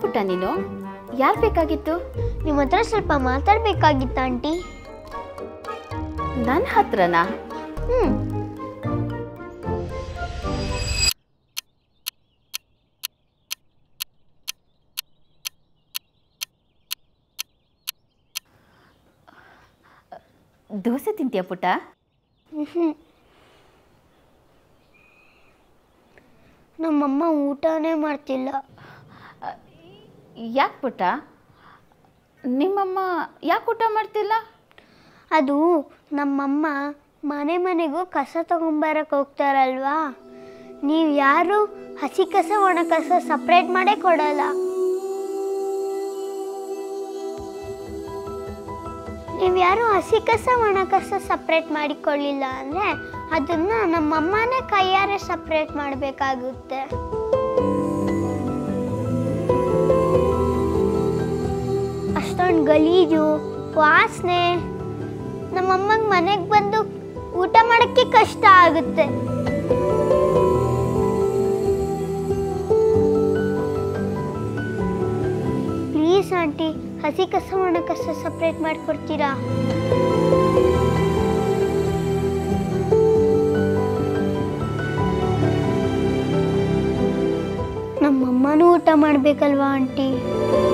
ಪುಟ್ಟ ನೀನು ಯಾರು ಬೇಕಾಗಿತ್ತು ನಿಮ್ಮ ಹತ್ರ ಸ್ವಲ್ಪ ಮಾತಾಡ್ಬೇಕಾಗಿತ್ತ ಆಂಟಿ ನನ್ನ ಹತ್ರನಾ ಹ್ಞೂ ದೋಸೆ ತಿಂತೀಯ ಪುಟ್ಟ ನಮ್ಮಮ್ಮ ಊಟನೇ ಮಾಡ್ತಿಲ್ಲ ಯಾಕೆ ಪುಟ್ಟ ನಿಮ್ಮಮ್ಮ ಯಾಕೆ ಊಟ ಮಾಡ್ತಿಲ್ಲ ಅದು ನಮ್ಮಮ್ಮ ಮನೆ ಮನೆಗೂ ಕಸ ತಗೊಂಬರಕ್ಕೆ ಹೋಗ್ತಾರಲ್ವಾ ನೀವು ಯಾರು ಹಸಿ ಕಸ ಒಣ ಕಸ ಸಪ್ರೇಟ್ ಮಾಡೇ ಕೊಡಲ್ಲ ನೀವು ಯಾರು ಹಸಿ ಕಸ ಒಣ ಕಸ ಸಪ್ರೇಟ್ ಮಾಡಿಕೊಳ್ಳಿಲ್ಲ ಅಂದರೆ ಅದನ್ನು ನಮ್ಮಮ್ಮನೇ ಕೈಯಾರೆ ಸಪ್ರೇಟ್ ಮಾಡಬೇಕಾಗುತ್ತೆ ಅಷ್ಟೊಂದು ಗಲೀಜು ವಾಸನೆ ನಮ್ಮಮ್ಮಂಗೆ ಮನೆಗೆ ಬಂದು ಊಟ ಮಾಡೋಕ್ಕೆ ಕಷ್ಟ ಆಗುತ್ತೆ ಪ್ಲೀಸ್ ಆಂಟಿ ಹಸಿ ಕಸ ಒಣ ಕಸ ಸಪ್ರೇಟ್ ಮಾಡಿಕೊಡ್ತೀರಾ ನಮ್ಮಮ್ಮನೂ ಊಟ ಮಾಡಬೇಕಲ್ವಾ ಆಂಟಿ